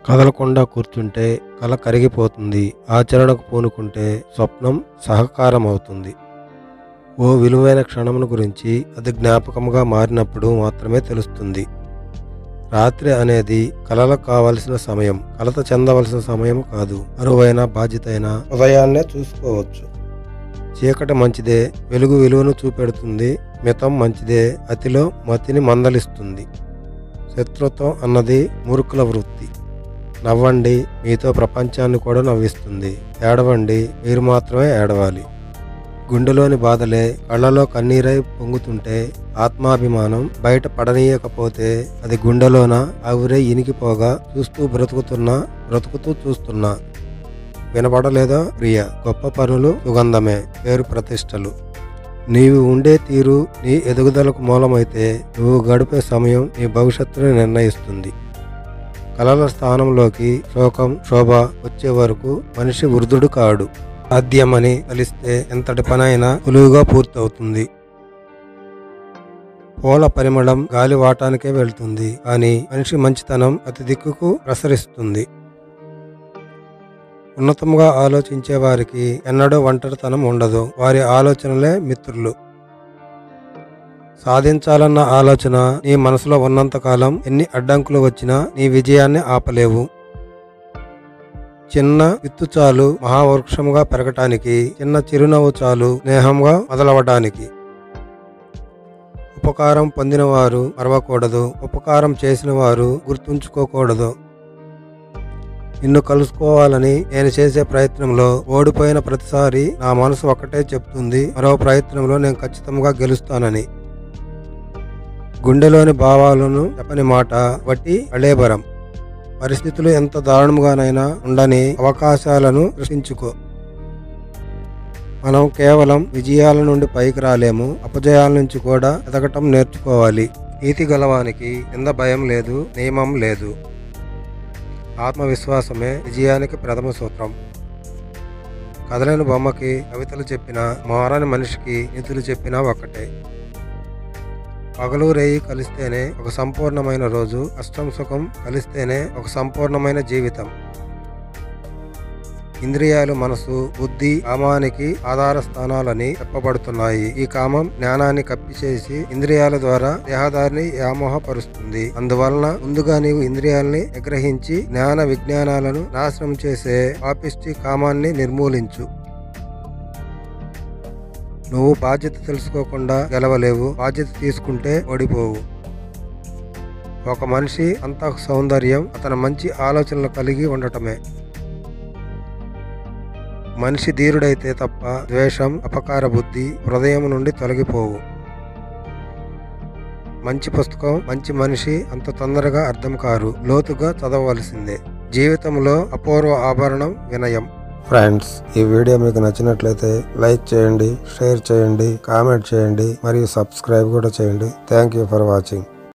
కదలకుండా కూర్చుంటే కల కరిగిపోతుంది ఆచరణకు పూనుకుంటే స్వప్నం సహకారం అవుతుంది ఓ విలువైన క్షణమును గురించి అది జ్ఞాపకముగా మారినప్పుడు మాత్రమే తెలుస్తుంది రాత్రి అనేది కలలకు కావలసిన సమయం కలత చెందవలసిన సమయం కాదు అరువైన బాధ్యత అయిన ఉదయాన్నే చూసుకోవచ్చు చీకటి మంచిదే వెలుగు విలువను చూపెడుతుంది మితం మంచిదే అతిలో మతిని మందలిస్తుంది శత్రుత్వం అన్నది మూర్ఖుల వృత్తి నవ్వండి మీతో ప్రపంచాన్ని కూడా నవ్విస్తుంది ఏడవండి మీరు మాత్రమే ఏడవాలి గుండెలోని బాధలే కళ్ళలో కన్నీరై పొంగుతుంటే ఆత్మాభిమానం బయట పడనీయకపోతే అది గుండెలోన ఆవిరై ఇనికిపోగా చూస్తూ బ్రతుకుతున్నా బ్రతుకుతూ చూస్తున్నా వినపడలేదా ప్రియ గొప్ప పనులు సుగంధమే పేరు ప్రతిష్టలు నీవు ఉండే తీరు నీ ఎదుగుదలకు మూలమైతే నువ్వు గడిపే సమయం నీ భవిష్యత్తును నిర్ణయిస్తుంది కలల స్థానంలోకి శోకం శోభ వచ్చే వరకు మనిషి వృద్ధుడు కాడు సాధ్యమని కలిస్తే ఎంతటి పనైనా సులువుగా పూర్తవుతుంది పూల పరిమళం గాలి వాటానికే వెళ్తుంది కానీ మనిషి మంచితనం ప్రతి దిక్కుకు ప్రసరిస్తుంది ఉన్నతంగా ఆలోచించే వారికి ఎన్నడూ ఒంటరితనం ఉండదు వారి ఆలోచనలే మిత్రులు సాధించాలన్న ఆలోచన నీ మనసులో ఉన్నంతకాలం ఎన్ని అడ్డంకులు వచ్చినా నీ విజయాన్ని ఆపలేవు చిన్న విత్తు చాలు మహావృక్షముగా పెరగటానికి చిన్న చిరునవ్వు చాలు స్నేహంగా మొదలవటానికి ఉపకారం పొందినవారు మరవకూడదు ఉపకారం చేసిన వారు గుర్తుంచుకోకూడదు నిన్ను కలుసుకోవాలని నేను చేసే ప్రయత్నంలో ఓడిపోయిన ప్రతిసారి నా మనసు ఒక్కటే చెప్తుంది మరో ప్రయత్నంలో నేను ఖచ్చితంగా గెలుస్తానని గుండెలోని భావాలను చెప్పని మాట వట్టి అళేబరం పరిస్థితులు ఎంత దారుణంగానైనా ఉండని అవకాశాలను సృష్టించుకో మనం కేవలం విజయాల నుండి పైకి రాలేము అపజయాల నుంచి కూడా ఎదగటం నేర్చుకోవాలి నీతి గలవానికి కింద భయం లేదు నియమం లేదు ఆత్మవిశ్వాసమే విజయానికి ప్రథమ సూత్రం కదలేని బొమ్మకి కవితలు చెప్పిన మారని మనిషికి నీతులు చెప్పినా ఒక్కటే పగలు రేయి కలిస్తేనే ఒక సంపూర్ణమైన రోజు కష్టం సుఖం కలిస్తేనే ఒక సంపూర్ణమైన జీవితం ఇంద్రియాలు మనసు బుద్ధి కామానికి ఆధార స్థానాలని చెప్పబడుతున్నాయి ఈ కామం జ్ఞానాన్ని కప్పిచేసి ఇంద్రియాల ద్వారా దేహదారిని వ్యామోహపరుస్తుంది అందువలన ముందుగా నీవు ఇంద్రియాలని నిగ్రహించి జ్ఞాన విజ్ఞానాలను నాశనం చేసే పాపిష్టి కామాన్ని నిర్మూలించు నువ్వు బాధ్యత తెలుసుకోకుండా గెలవలేవు బాధ్యత తీసుకుంటే ఓడిపోవు ఒక మనిషి అంత సౌందర్యం అతని మంచి ఆలోచనలు కలిగి ఉండటమే మనిషి ధీరుడైతే తప్ప ద్వేషం అపకార బుద్ధి హృదయం నుండి తొలగిపోవు మంచి పుస్తకం మంచి మనిషి అంత తొందరగా అర్థం కారు లోతుగా చదవవలసిందే జీవితంలో అపూర్వ ఆభరణం వినయం ఫ్రెండ్స్ ఈ వీడియో మీకు నచ్చినట్లయితే లైక్ చేయండి షేర్ చేయండి కామెంట్ చేయండి మరియు సబ్స్క్రైబ్ కూడా చేయండి థ్యాంక్ యూ ఫర్ వాచింగ్